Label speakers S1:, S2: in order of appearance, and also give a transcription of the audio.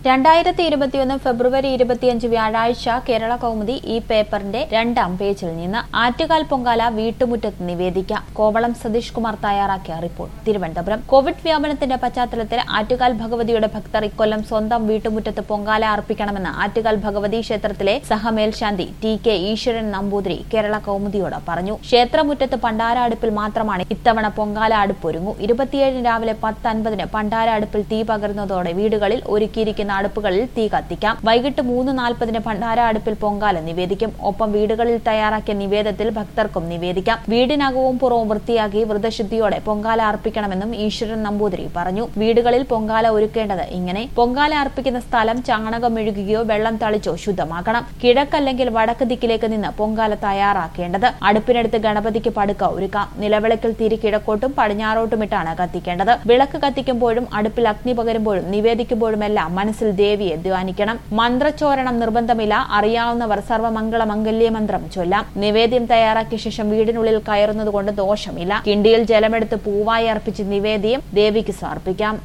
S1: രണ്ടായിരത്തി ഇരുപത്തിയൊന്ന് ഫെബ്രുവരി ഇരുപത്തിയഞ്ച് വ്യാഴാഴ്ച കേരള കൗമുദി ഈ പേപ്പറിന്റെ രണ്ടാം പേജിൽ നിന്ന് ആറ്റുകാൽ പൊങ്കാല വീട്ടുമുറ്റത്ത് നിവേദിക്കാം കോവളം സതീഷ് കുമാർ തയ്യാറാക്കിയ റിപ്പോർട്ട് തിരുവനന്തപുരം കോവിഡ് വ്യാപനത്തിന്റെ പശ്ചാത്തലത്തിൽ ആറ്റുകാൽ ഭഗവതിയുടെ ഭക്തർ ഇക്കൊല്ലം സ്വന്തം വീട്ടുമുറ്റത്ത് പൊങ്കാല അർപ്പിക്കണമെന്ന് ആറ്റുകാൽ ഭഗവതി ക്ഷേത്രത്തിലെ സഹമേൽശാന്തി ടി കെ ഈശ്വരൻ നമ്പൂതിരി കേരള കൗമുദിയോട് പറഞ്ഞു ക്ഷേത്രമുറ്റത്ത് പണ്ടാര അടുപ്പിൽ മാത്രമാണ് ഇത്തവണ പൊങ്കാല അടുപ്പൊരുങ്ങൂ ഇരുപത്തിയേഴിന് രാവിലെ പത്ത് അൻപതിന് പണ്ടാര അടുപ്പിൽ തീ പകരുന്നതോടെ വീടുകളിൽ ഒരുക്കിയിരിക്കുന്ന അടുപ്പുകളിൽ തീ കത്തിക്കാം വൈകിട്ട് മൂന്ന് നാൽപ്പതിന് ഭണ്ഡാര അടുപ്പിൽ പൊങ്കാല നിവേദിക്കും ഒപ്പം വീടുകളിൽ തയ്യാറാക്കിയ നിവേദത്തിൽ ഭക്തർക്കും നിവേദിക്കാം വീടിനകവും പുറവും വൃത്തിയാക്കി വ്രതശുദ്ധിയോടെ പൊങ്കാല അർപ്പിക്കണമെന്നും ഈശ്വരൻ നമ്പൂതിരി പറഞ്ഞു വീടുകളിൽ പൊങ്കാല ഒരുക്കേണ്ടത് ഇങ്ങനെ പൊങ്കാല അർപ്പിക്കുന്ന സ്ഥലം ചാണകം മെഴുകുകയോ വെള്ളം തളിച്ചോ ശുദ്ധമാക്കണം കിഴക്കല്ലെങ്കിൽ വടക്ക് ദിക്കിലേക്ക് നിന്ന് പൊങ്കാല തയ്യാറാക്കേണ്ടത് അടുപ്പിനടുത്ത് ഗണപതിക്ക് പടുക്ക ഒരുക്കാം നിലവിളക്കിൽ തിരി കിഴക്കോട്ടും പടിഞ്ഞാറോട്ടുമിട്ടാണ് കത്തിക്കേണ്ടത് വിളക്ക് കത്തിക്കുമ്പോഴും അടുപ്പിൽ അഗ്നി പകരുമ്പോഴും നിവേദിക്കുമ്പോഴുമെല്ലാം മനസ്സിൽ ദേവിയെ ധ്യാനിക്കണം മന്ത്രച്ചോരണം നിർബന്ധമില്ല അറിയാവുന്നവർ സർവമംഗള മംഗല്യ മന്ത്രം ചൊല്ലാം നിവേദ്യം തയ്യാറാക്കിയ ശേഷം വീടിനുള്ളിൽ കയറുന്നത് കൊണ്ട് ദോഷമില്ല കിണ്ടിയിൽ ജലമെടുത്ത് പൂവായി അർപ്പിച്ച് നിവേദ്യം ദേവിക്ക് സമർപ്പിക്കാം